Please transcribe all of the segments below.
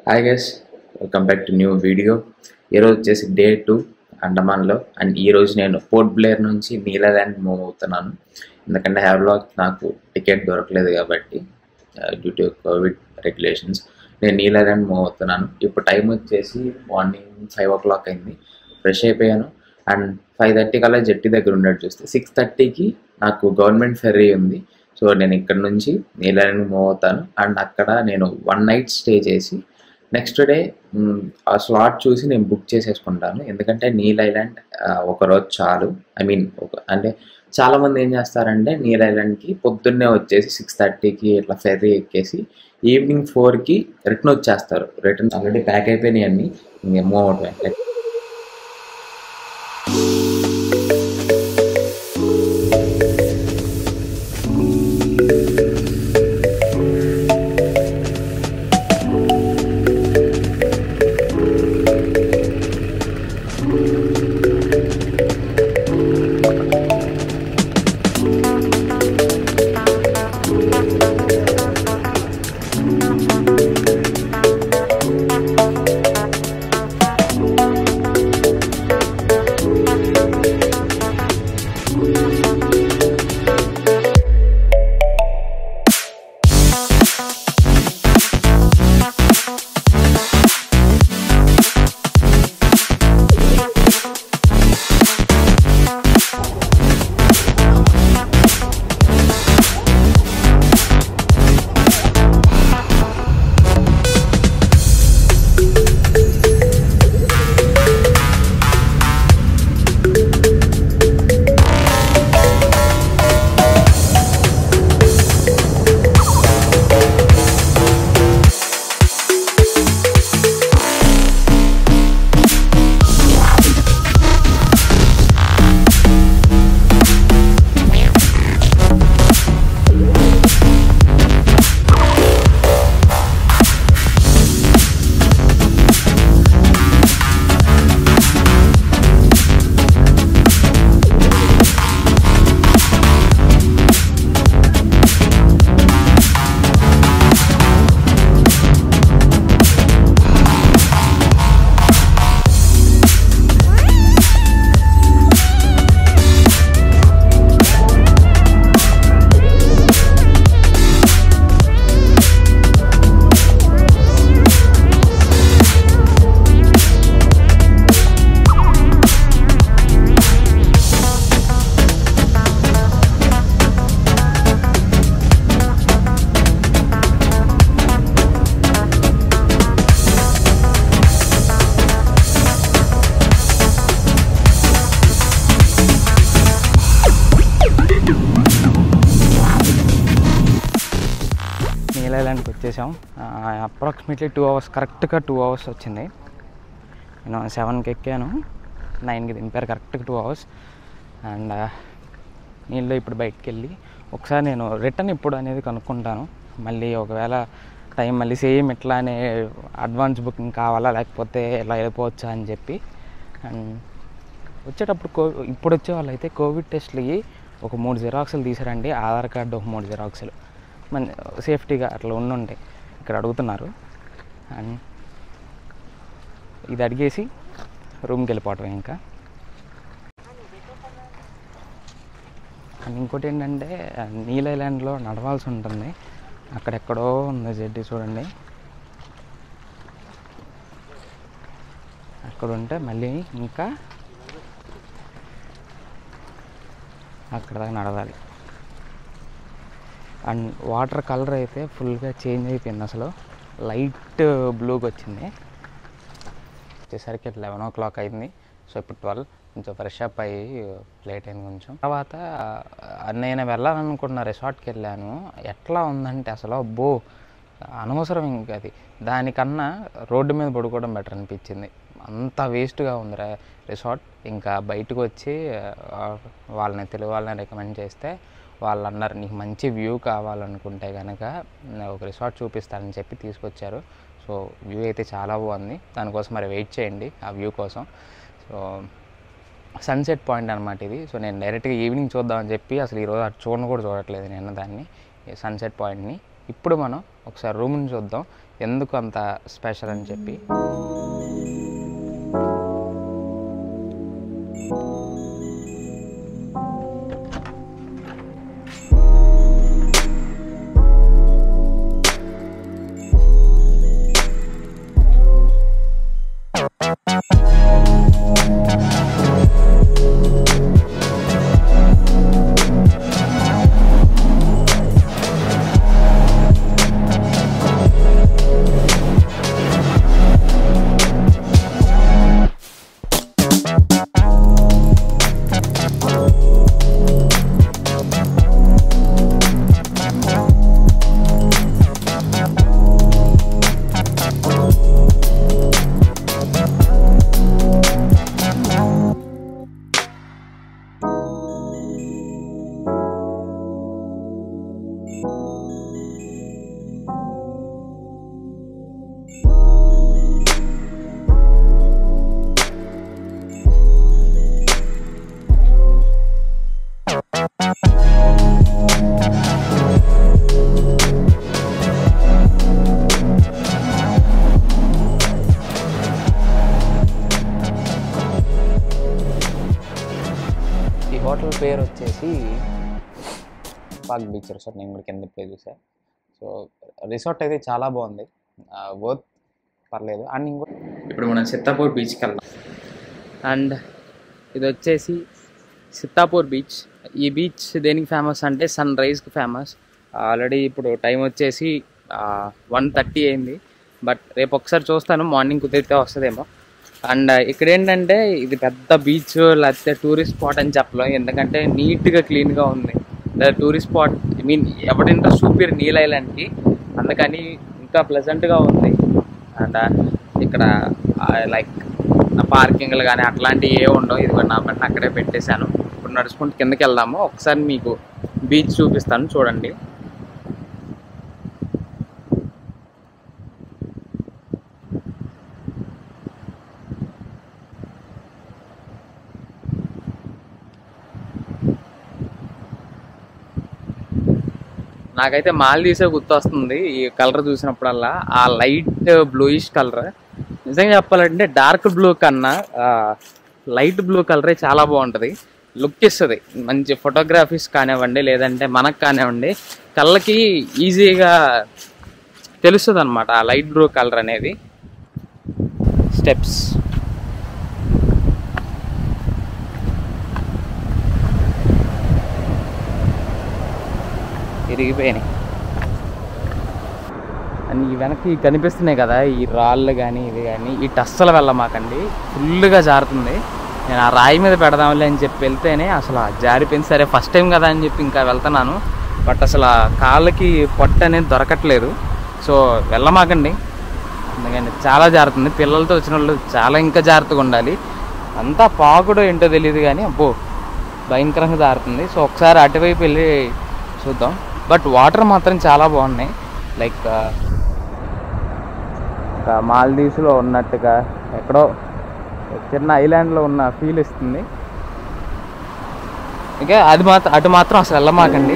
hi guys welcome back to new video ఈరోజు వచ్చేసి day two అండమాన్లో and ఈ రోజు నేను పోర్ట్ బ్లేయర్ నుంచి నీలాల్యాండ్ మూవ్ అవుతున్నాను ఎందుకంటే హ్యావ్లాక్ నాకు టికెట్ దొరకలేదు కాబట్టి డ్యూ టు కోవిడ్ రెగ్యులేషన్స్ నేను నీలాల్యాండ్ మూవ్ అవుతున్నాను ఇప్పుడు టైం వచ్చేసి మార్నింగ్ ఫైవ్ ఓ క్లాక్ అయింది ఫ్రెష్ అయిపోయాను అండ్ ఫైవ్ థర్టీ కల్లా జట్టి దగ్గర ఉన్నట్టు చూస్తే సిక్స్ థర్టీకి నాకు గవర్నమెంట్ ఫెర్రీ ఉంది సో నేను ఇక్కడ నుంచి నీలాండ్ మూవ్ అవుతాను అండ్ అక్కడ నేను వన్ నైట్ స్టే చేసి నెక్స్ట్ డే ఆ స్లాట్ చూసి నేను బుక్ చేసేసుకుంటాను ఎందుకంటే నీల్ ఐలాండ్ ఒక రోజు చాలు ఐ మీన్ ఒక అంటే చాలా మంది ఏం చేస్తారంటే నీల్ ఐలాండ్కి పొద్దున్నే వచ్చేసి సిక్స్ థర్టీకి ఇట్లా ఫెర్రీ ఎక్కేసి ఈవినింగ్ ఫోర్కి రిటర్న్ వచ్చేస్తారు రిటర్న్ ఆల్రెడీ ప్యాక్ అయిపోయినాయి అన్ని ఇంక మూవ్ అవటం నీల్ ఐలాండ్కి వచ్చేసాం అప్రాక్సిమేట్లీ టూ అవర్స్ కరెక్ట్గా టూ అవర్స్ వచ్చింది నేను సెవెన్కి ఎక్కాను నైన్కి దింపారు కరెక్ట్గా టూ అవర్స్ అండ్ నీళ్ళు ఇప్పుడు బయటికి వెళ్ళి ఒకసారి నేను రిటర్న్ ఇప్పుడు అనేది కనుక్కుంటాను మళ్ళీ ఒకవేళ టైం మళ్ళీ సేమ్ ఇట్లానే అడ్వాన్స్ బుకింగ్ కావాలా లేకపోతే ఎలా వెళ్ళిపోవచ్చా అని చెప్పి అండ్ వచ్చేటప్పుడు కో ఇప్పుడు వచ్చే వాళ్ళు అయితే కోవిడ్ టెస్ట్లు ఒక మూడు జిరాక్స్లు తీసారండి ఆధార్ కార్డు ఒక మూడు జిరాక్స్లు మన సేఫ్టీగా అట్లా ఉండుంటాయి ఇక్కడ అడుగుతున్నారు అండ్ ఇది అడిగేసి రూమ్కి వెళ్ళిపోవటం ఇంకా అండ్ ఇంకోటి ఏంటంటే నీల్ ఐలాండ్లో నడవాల్సి ఉంటుంది అక్కడెక్కడో ఉంది జడ్డి చూడండి అక్కడ ఉంటే మళ్ళీ ఇంకా అక్కడ దాకా నడవాలి అండ్ వాటర్ కలర్ అయితే ఫుల్గా చేంజ్ అయిపోయింది అసలు లైట్ బ్లూకి వచ్చింది వచ్చేసరికి లెవెన్ ఓ క్లాక్ అయింది సో ఇప్పుడు ట్వెల్వ్ కొంచెం ఫ్రెష్ అప్ అయ్యి లేట్ అయింది కొంచెం తర్వాత నేను వెళ్ళాలనుకున్న రిసార్ట్కి వెళ్ళాను ఎట్లా ఉందంటే అసలు అబ్బో అనవసరం ఇంక అది దానికన్నా రోడ్డు మీద పడుకోవడం బెటర్ అనిపించింది అంత వేస్ట్గా ఉంది రిసార్ట్ ఇంకా బయటకు వచ్చి ఆ, వాళ్ళని తెలుగు వాళ్ళని రికమెండ్ చేస్తే వాళ్ళు అన్నారు నీకు మంచి వ్యూ కావాలనుకుంటే కనుక ఒక రిసార్ట్ చూపిస్తానని చెప్పి తీసుకొచ్చారు సో వ్యూ అయితే చాలా బాగుంది దానికోసం మరి వెయిట్ చేయండి ఆ వ్యూ కోసం సో సన్సెట్ పాయింట్ అనమాట ఇది సో నేను డైరెక్ట్గా ఈవినింగ్ చూద్దామని చెప్పి అసలు ఈరోజు అటు చూడను కూడా చూడట్లేదు నేను దాన్ని సన్సెట్ పాయింట్ని ఇప్పుడు మనం ఒకసారి రూమ్ని చూద్దాం ఎందుకు అంత స్పెషల్ అని చెప్పి ఈ హోటల్ పేరు వచ్చేసి పాక్ బీచ్ రిసార్ట్ నేను కూడా కింద ప్లే చూసా సో రిసార్ట్ అయితే చాలా బాగుంది వర్త్ పర్లేదు అండ్ ఇంకో ఇప్పుడు మనం సిత్తాపూర్ బీచ్కి వెళ్దాం అండ్ ఇది వచ్చేసి సిత్తాపూర్ బీచ్ ఈ బీచ్ దేనికి ఫేమస్ అంటే సన్ రైజ్కి ఫేమస్ ఆల్రెడీ ఇప్పుడు టైం వచ్చేసి వన్ థర్టీ అయింది బట్ రేపు ఒకసారి చూస్తాను మార్నింగ్ కుదిరితే వస్తుందేమో అండ్ ఇక్కడ ఏంటంటే ఇది పెద్ద బీచ్ లేకపోతే టూరిస్ట్ స్పాట్ అని చెప్పలేం ఎందుకంటే నీట్గా క్లీన్గా ఉంది టూరిస్ట్ స్పాట్ ఐ మీన్ ఎవరి ఇంట్రెస్ట్ చూపిరు నీల్ ఐలాండ్కి అందుకని ఇంకా ప్లెజెంట్గా ఉంది అండ్ ఇక్కడ లైక్ పార్కింగ్లు కానీ అట్లాంటివి ఏ ఉండవు ఇది నా బండి అక్కడే పెట్టేశాను ఇప్పుడు నడుచుకుంటూ కిందకి వెళ్దాము ఒకసారి మీకు బీచ్ చూపిస్తాను చూడండి నాకైతే మాల్దీవ్సే గుర్తొస్తుంది ఈ కలర్ చూసినప్పుడల్లా ఆ లైట్ బ్లూయిష్ కలర్ నిజంగా చెప్పాలంటే డార్క్ బ్లూ కన్నా లైట్ బ్లూ కలరే చాలా బాగుంటుంది లుక్ ఇస్తుంది మంచి ఫోటోగ్రఫీస్ కానివ్వండి లేదంటే మనకు కానివ్వండి కళ్ళకి ఈజీగా తెలుస్తుంది అనమాట ఆ లైట్ బ్లూ కలర్ అనేది స్టెప్స్ ఇరిగిపోయినాయి అని ఈ వెనక్కి కనిపిస్తున్నాయి కదా ఈ రాళ్ళు కానీ ఇది కానీ ఈ టస్సలు వెళ్ళమాకండి ఫుల్గా జారుతుంది నేను ఆ రాయి మీద పెడదాంలే అని చెప్పి వెళ్తేనే అసలు ఆ జారిపోయింది సరే ఫస్ట్ టైం కదా అని చెప్పి ఇంకా వెళ్తున్నాను బట్ అసలు ఆ కాళ్ళకి పొట్ట అనేది దొరకట్లేదు సో వెళ్ళమాకండి ఎందుకంటే చాలా జారుతుంది పిల్లలతో వచ్చిన వాళ్ళు చాలా ఇంకా జాగ్రత్తగా ఉండాలి అంతా పాకుడో ఏంటో తెలియదు కానీ అబ్బో భయంకరంగా జారుతుంది సో ఒకసారి అటువైపు వెళ్ళి చూద్దాం బట్ వాటర్ మాత్రం చాలా బాగున్నాయి లైక్ ఒక మాల్దీవ్స్లో ఉన్నట్టుగా ఎక్కడో చిన్న ఐలాండ్లో ఉన్న ఫీల్ ఇస్తుంది ఇక అది మాత్రం అటు మాత్రం అసలు వెళ్ళమాకండి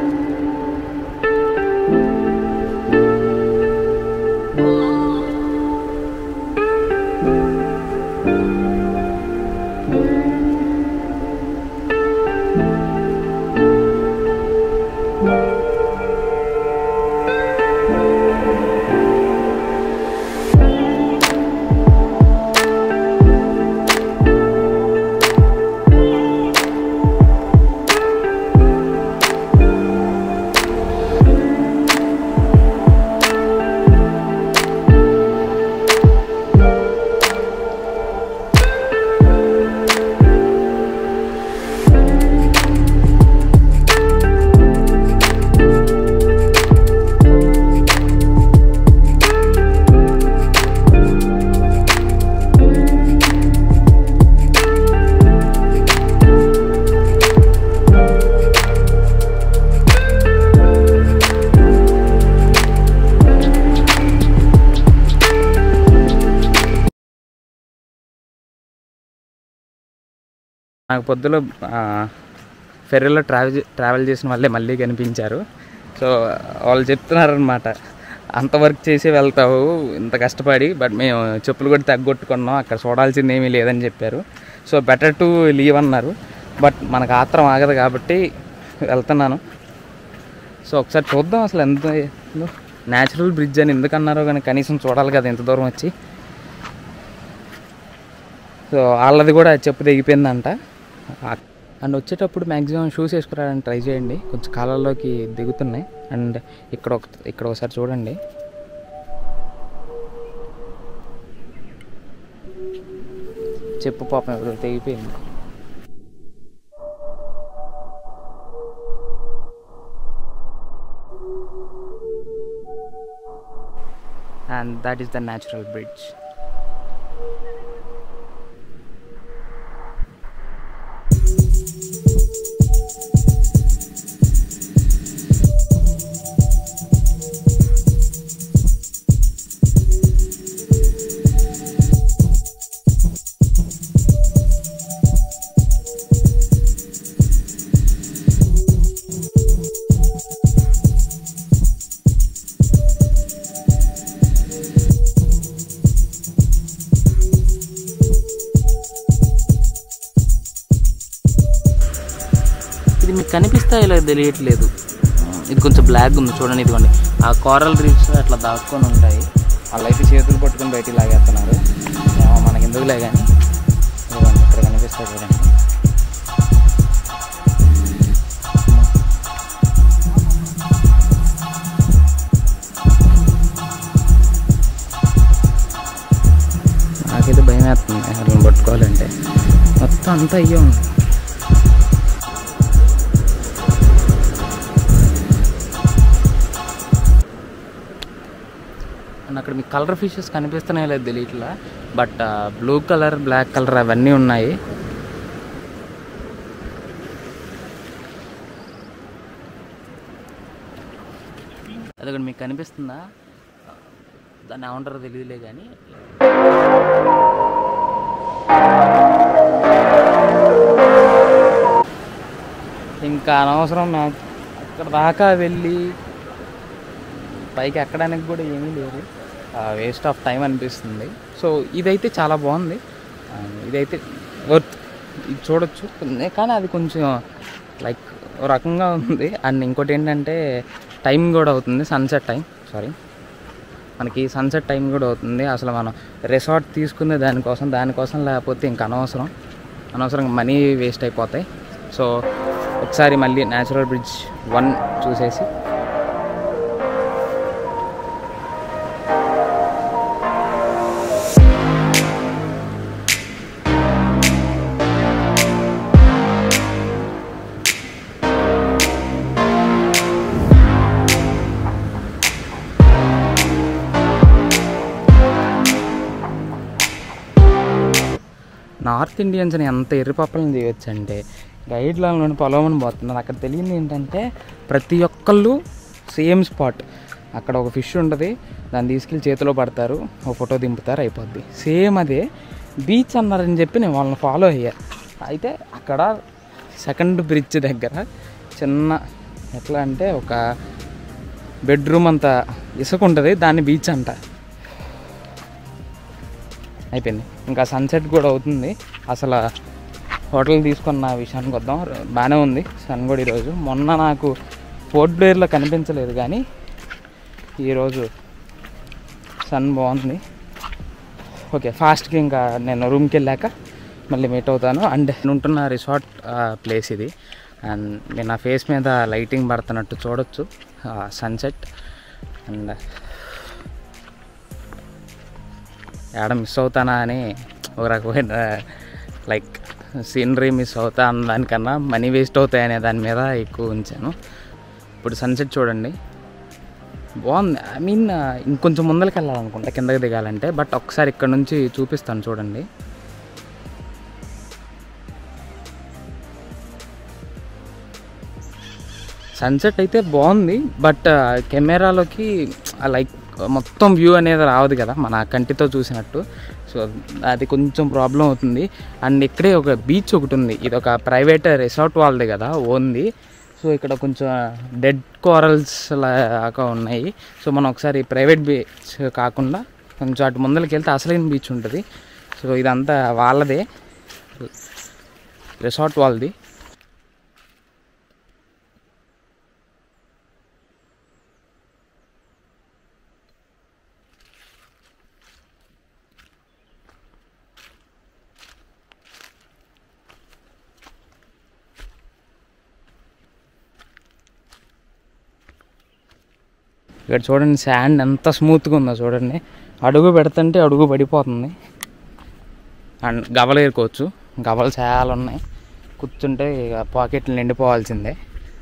నాకు పొద్దులో ఫెర్రీలో ట్రావెల్ ట్రావెల్ చేసిన వాళ్ళే మళ్ళీ కనిపించారు సో వాళ్ళు చెప్తున్నారనమాట అంత వర్క్ చేసి వెళ్తావు ఇంత కష్టపడి బట్ మేము చెప్పులు కూడా తగ్గొట్టుకున్నాం అక్కడ చూడాల్సింది ఏమీ లేదని చెప్పారు సో బెటర్ టు లీవ్ అన్నారు బట్ మనకు ఆత్రం ఆగదు కాబట్టి వెళ్తున్నాను సో ఒకసారి చూద్దాం అసలు ఎంత న్యాచురల్ బ్రిడ్జ్ అని ఎందుకు అన్నారో కానీ కనీసం చూడాలి కదా ఎంత దూరం వచ్చి సో వాళ్ళది కూడా చెప్పు తెగిపోయిందంట అండ్ వచ్చేటప్పుడు మ్యాక్సిమం షూస్ వేసుకురావడానికి ట్రై చేయండి కొంచెం కాలాల్లోకి దిగుతున్నాయి అండ్ ఇక్కడ ఒక ఇక్కడ ఒకసారి చూడండి చెప్పు పాపం ఎవరు తెగిపోయింది and that is the natural bridge ఇది మీకు కనిపిస్తాయి ఇలా తెలియట్లేదు ఇది కొంచెం బ్లాక్ ఉంది చూడండి ఇదిగోండి ఆ కోరల్ రీఫ్స్ అట్లా దాక్కొని ఉంటాయి వాళ్ళు అయితే చేతులు పట్టుకొని బయటికి లాగేస్తున్నారు ఏమో మనకి ఎందుకులే కానీ ఇదిగోండి ఇక్కడ కనిపిస్తాయి చూడండి నాకైతే భయం వేస్తుంది వాళ్ళని పట్టుకోవాలంటే మొత్తం అంతా అయ్యే ఉంది అండ్ అక్కడ మీకు కలర్ ఫిషెస్ కనిపిస్తున్నాయో లేదు తెలియట్లా but blue colour black colour అవన్నీ ఉన్నాయి అది కూడా మీకు కనిపిస్తుందా దాన్ని ఏమంటారో తెలియదులే కానీ ఇంకా అనవసరం నాకు అక్కడ దాకా వెళ్ళి పైకి ఎక్కడానికి కూడా ఏమీ లేదు వేస్ట్ ఆఫ్ టైం అనిపిస్తుంది సో ఇదైతే చాలా బాగుంది ఆ, ఇదైతే వర్త్ ఇది చూడొచ్చు కొన్ని- కానీ అది కొంచెం లైక్ ఓ రకంగా ఉంది అండ్ ఇంకోటి ఏంటంటే టైం కూడా అవుతుంది సన్సెట్ టైం సారీ మనకి సన్సెట్ టైం కూడా అవుతుంది అసలు మనం రిసార్ట్ తీసుకునే దానికోసం దానికోసం లేకపోతే ఇంకా అనవసరం అనవసరంగా మనీ వేస్ట్ అయిపోతాయి సో ఒకసారి మళ్ళీ న్యాచురల్ బ్రిడ్జ్ వన్ చూసేసి నార్త్ ఇండియన్స్ని ఎంత ఎర్రిపప్పలను చేయొచ్చు అంటే గైడ్లైన్లోని పొలవని పోతున్నారు అక్కడ తెలియంది ఏంటంటే ప్రతి ఒక్కళ్ళు సేమ్ స్పాట్ అక్కడ ఒక ఫిష్ ఉంటుంది దాన్ని తీసుకెళ్ళి చేతిలో పడతారు ఒక ఫోటో దింపుతారు అయిపోద్ది సేమ్ అదే బీచ్ అన్నారని చెప్పి నేను వాళ్ళని ఫాలో అయ్యా అయితే అక్కడ సెకండ్ బ్రిడ్జ్ దగ్గర చిన్న ఎట్లా అంటే ఒక బెడ్రూమ్ అంత ఇసుక ఉంటుంది దాన్ని బీచ్ అంట అయిపోయింది ఇంకా సన్సెట్ కూడా అవుతుంది అసలు హోటల్ తీసుకున్న విషయానికి వద్దాం బాగానే ఉంది సన్ కూడా ఈరోజు మొన్న నాకు పోర్ట్ బ్లేయర్లో కనిపించలేదు కానీ ఈరోజు సన్ బాగుంది ఓకే ఫాస్ట్గా ఇంకా నేను రూమ్కి వెళ్ళాక మళ్ళీ మీట్ అవుతాను అండ్ నేను ఉంటున్న రిసార్ట్ ప్లేస్ ఇది అండ్ నేను నా ఫేస్ మీద లైటింగ్ పడుతున్నట్టు చూడొచ్చు సన్సెట్ అండ్ ఏడ మిస్ అవుతానా అని ఒక రకమైన లైక్ సీనరీ మిస్ అవుతా అన్న దానికన్నా మనీ వేస్ట్ అవుతాయి అనే దాని మీద ఎక్కువ ఉంచాను ఇప్పుడు సన్సెట్ చూడండి బాగుంది ఐ మీన్ ఇంకొంచెం ముందరికి వెళ్ళాలనుకుంటా కిందకి దిగాలంటే బట్ ఒకసారి ఇక్కడ నుంచి చూపిస్తాను చూడండి సన్సెట్ అయితే బాగుంది బట్ కెమెరాలోకి లైక్ మొత్తం వ్యూ అనేది రావదు కదా మన కంటితో చూసినట్టు సో అది కొంచెం ప్రాబ్లం అవుతుంది అండ్ ఇక్కడే ఒక బీచ్ ఒకటి ఉంది ఇది ఒక ప్రైవేట్ రిసార్ట్ వాళ్ళది కదా ఓన్ది సో ఇక్కడ కొంచెం డెడ్ కోరల్స్ లాగా ఉన్నాయి సో మనం ఒకసారి ప్రైవేట్ బీచ్ కాకుండా కొంచెం అటు ముందరికి వెళ్తే అసలైన బీచ్ ఉంటుంది సో ఇదంతా వాళ్ళదే రిసార్ట్ వాళ్ళది ఇక్కడ చూడండి శాండ్ ఎంత స్మూత్గా ఉందో చూడండి అడుగు పెడుతుంటే అడుగు పడిపోతుంది అండ్ గవలు ఏరుకోవచ్చు గవలు చాలా ఉన్నాయి కూర్చుంటే ఇక పాకెట్లు నిండిపోవాల్సిందే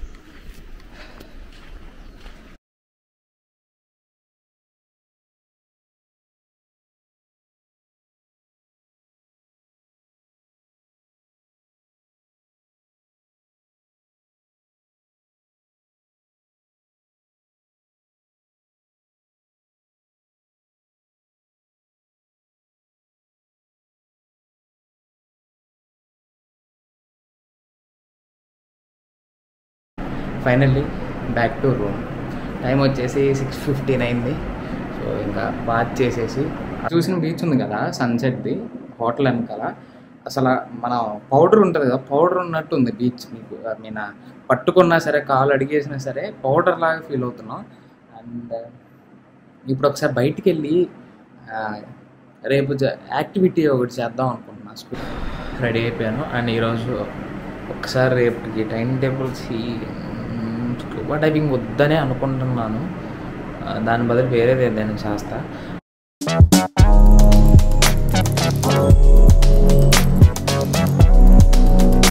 finally back to room time వచ్చేసి సిక్స్ ఫిఫ్టీన్ అయింది సో ఇంకా బాత్ చేసేసి చూసిన బీచ్ ఉంది కదా సన్సెట్ది హోటల్ వెనకాల అసలు మన పౌడర్ ఉంటుంది కదా పౌడర్ ఉన్నట్టు ఉంది బీచ్ మీకు ఐ మీన్ పట్టుకున్నా సరే కాలు అడిగేసినా సరే పౌడర్ లాగా ఫీల్ అవుతున్నాం అండ్ ఇప్పుడు ఒకసారి బయటికి వెళ్ళి ఆ, రేపు యాక్టివిటీ ఒకటి చేద్దాం అనుకుంటున్నా స్కూల్ రెడీ అయిపోయాను అండ్ ఈరోజు ఒకసారి రేపటికి టైం టేబుల్స్ స్కూబా డైవింగ్ వద్దనే అనుకుంటున్నాను ఆ, దాని బదులు వేరేది ఏదైనా చేస్తా